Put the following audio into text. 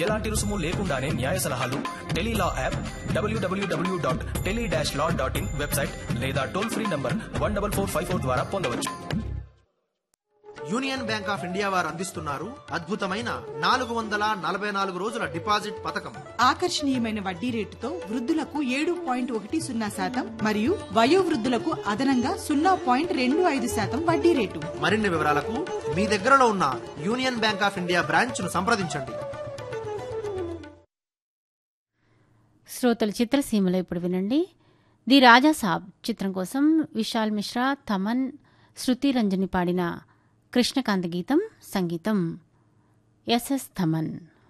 ఎలాంటి రుసుము లేకుండానే న్యాయ సలహాలు Tele Law app WWW dot tele dash law dot in website లేదా toll free number one double four five four ద్వారా పొందవచ్చు యూనియన్ బ్యాంక్ ఆఫ్ ఇండియా వారు అందిస్తున్నారు అద్భుతమైన నాలుగు వందల నలభై నాలుగు రోజుల డిపాజిట్ పథకం ఆకర్షణీయమైన వడ్డీ రేటుతో వృద్ధులకు ఏడు పాయింట్ ఒకటి సున్నా శాతం మరియు వయోవృద్ధులకు అదనంగా సున్నా పాయింట్ రెండు ఐదు శాతం వడ్డీ రేటు మరిన్ని వివరాలకు మీ దగ్గరలో ఉన్న Union Bank of India branch ను సంప్రదించండి శ్రోతల చిత్రసీమలో ఇప్పుడు వినండి ది రాజా సాబ్ చిత్రం కోసం విశాల్ మిశ్రా తమన్ శృతి రంజని పాడిన కృష్ణకాంత గీతం సంగీతం ఎస్ఎస్ థమన్